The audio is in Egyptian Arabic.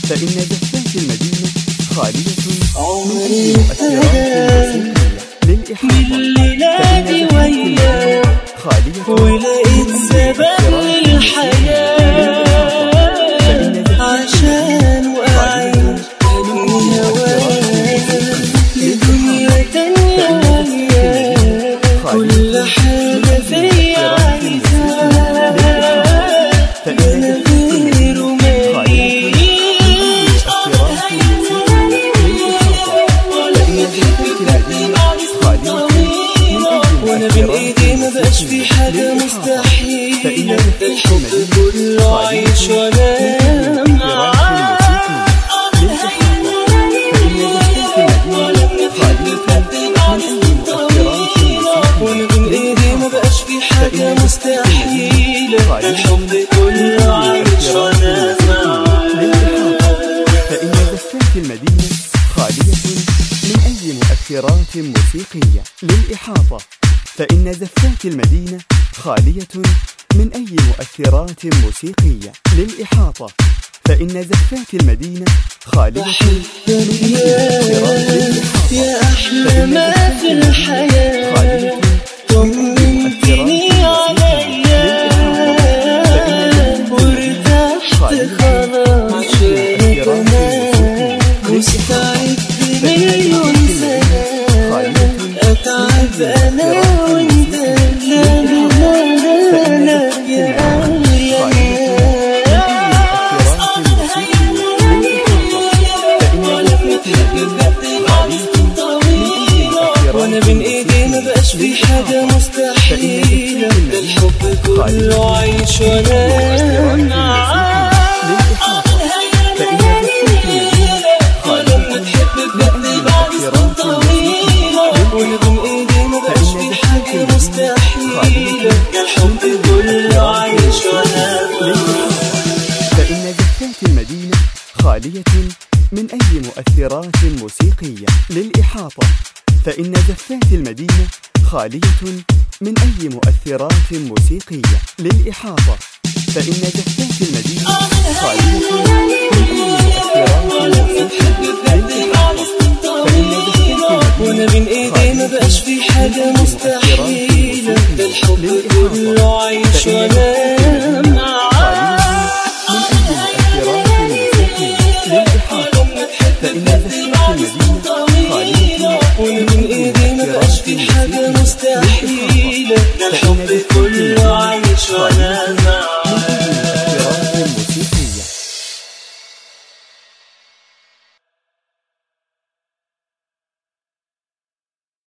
فإن زفات المدينة خالية من أي مؤثرات موسيقية للإحاطة الليلة وياك خالية ولقيت سبب للحياة عشان وأعيش أبني هواك لدنيا تانية وياك كل حاجة فيا عايزاك أنا غيره ماليش وانا بين ايدي ما بقاش في حاجة مستحيلة ده الحب كله عايش وانا معاك وانا بين ايدي ما بقاش في حاجة مستحيلة ده الحب كله عايش وانا معاك فإن زفات المدينة خالية من أي مؤثرات موسيقية للإحاطة فإن زفات المدينة خالية من أي مؤثرات موسيقية للإحاطة فإن زفات المدينة خالية من أي مؤثرات للإحاطة يا أحلى ما في الحياة خالية طمنتني عليا وارتحت خلاص شارك معاك مستعد مليون سنة أتعب أنا وأنت لا لا لا لا يا قلبي يا وانا بين ايدي ما بقاش في حاجة مستحيلة ده الحب كله عايش وانا معاك ولما تحب بجد بعد سنين طويلة وانا بين ايدي ما بقاش في حاجة مستحيلة ده الحب كله عايش وانا معاك فإن زفات المدينة خالية من أي مؤثرات موسيقية للإحاطة فإن زفات المدينة خالية من أي مؤثرات موسيقية للإحاطة فإن زفات المدينة خالية من أي مؤثرات موسيقية للإحاطة فإن زفات وانا المدينة بين ايدي ما بقاش في حاجة مستحيلة ده الحب كله عايش وانا معاك من أي مؤثرات موسيقية للإحاطة فإن زفات